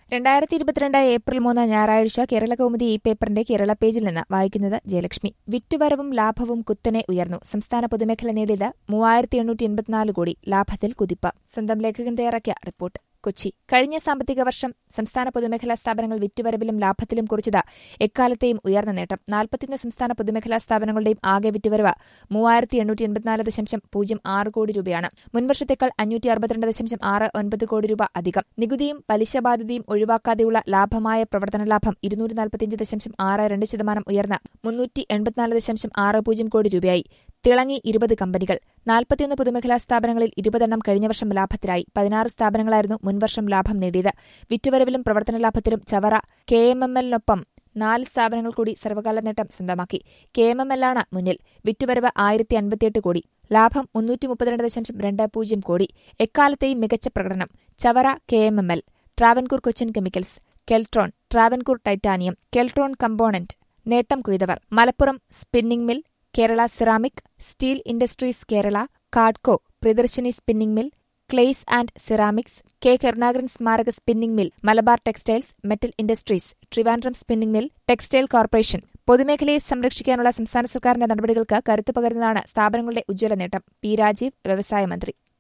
രണ്ടായിരത്തി ഇരുപത്തിരണ്ട് ഏപ്രിൽ മൂന്ന് ഞായറാഴ്ച കേരള കൗമുദി ഈ പേപ്പറിന്റെ കേരള പേജിൽ നിന്ന് വായിക്കുന്നത് ജയലക്ഷ്മി വിറ്റുവരവും ലാഭവും കുത്തനെ ഉയർന്നു സംസ്ഥാന പൊതുമേഖല നേടിയത് മൂവായിരത്തി എണ്ണൂറ്റി എൺപത്തിനാല് കോടി ലാഭത്തിൽ കുതിപ്പ് സ്വന്തം ലേഖകൻ തയ്യാറാക്കിയ റിപ്പോർട്ട് കൊച്ചി കഴിഞ്ഞ സാമ്പത്തിക വർഷം സംസ്ഥാന പൊതുമേഖലാ സ്ഥാപനങ്ങൾ വിറ്റുവരവിലും ലാഭത്തിലും കുറിച്ചത് എക്കാലത്തെയും ഉയർന്ന നേട്ടം നാൽപ്പത്തിയൊന്ന് സംസ്ഥാന പൊതുമേഖലാ സ്ഥാപനങ്ങളുടെയും ആകെ വിറ്റുവരവ് മൂവായിരത്തി എണ്ണൂറ്റി എൺപത്തിനാല് ദശാംശം പൂജ്യം ആറ് കോടി രൂപയാണ് മുൻവർഷത്തേക്കാൾ അഞ്ഞൂറ്റി അറുപത്തിരണ്ട് ദശാംശം ആറ് ഒൻപത് കോടി രൂപ അധികം നികുതിയും പലിശ ബാധ്യതയും ഒഴിവാക്കാതെയുള്ള ലാഭമായ പ്രവർത്തന ലാഭം ഇരുന്നൂറ്റി നാൽപ്പത്തിയഞ്ച് ദശാംശം ആറ് രണ്ട് ശതമാനം ഉയർന്ന് മുന്നൂറ്റി എൺപത്തിനാല് ദശാംശം ആറ് പൂജ്യം കോടി രൂപയായി തിളങ്ങി ഇരുപത് കമ്പനികൾ നാൽപ്പത്തിയൊന്ന് പൊതുമേഖലാ സ്ഥാപനങ്ങളിൽ ഇരുപതെണ്ണം കഴിഞ്ഞ വർഷം ലാഭത്തിലായി പതിനാറ് സ്ഥാപനങ്ങളായിരുന്നു മുൻവർഷം ലാഭം നേടിയത് വിറ്റുവരവിലും പ്രവർത്തന ലാഭത്തിലും ചവറ കെ എം എം എല്ലിനൊപ്പം നാല് സ്ഥാപനങ്ങൾ കൂടി സർവകാല നേട്ടം സ്വന്തമാക്കി കെ എം എം എല്ലാണ് മുന്നിൽ വിറ്റുവരവ് ആയിരത്തി അൻപത്തിയെട്ട് കോടി ലാഭം മുന്നൂറ്റി മുപ്പത്തിരണ്ട് ദശാംശം രണ്ട് പൂജ്യം കോടി എക്കാലത്തെയും മികച്ച പ്രകടനം Chavara K M M L Travancore Cochin chemicals Keltron Travancore titanium Keltron component നേട്ടം കൊയ്തവർ Malappuram spinning mill Kerala ceramic steel industries Kerala Kadco Priyadarshini spinning mill clays and ceramics K Karunakaran സ്മാരക spinning mill Malabar textiles metal industries Trivandrum spinning mill textile corporation പൊതുമേഖലയെ സംരക്ഷിക്കാനുള്ള സംസ്ഥാന സർക്കാരിന്റെ നടപടികൾക്ക് കരുത്തു പകരുന്നതാണ് സ്ഥാപനങ്ങളുടെ ഉജ്ജ്വല നേട്ടം പി രാജീവ് വ്യവസായ മന്ത്രി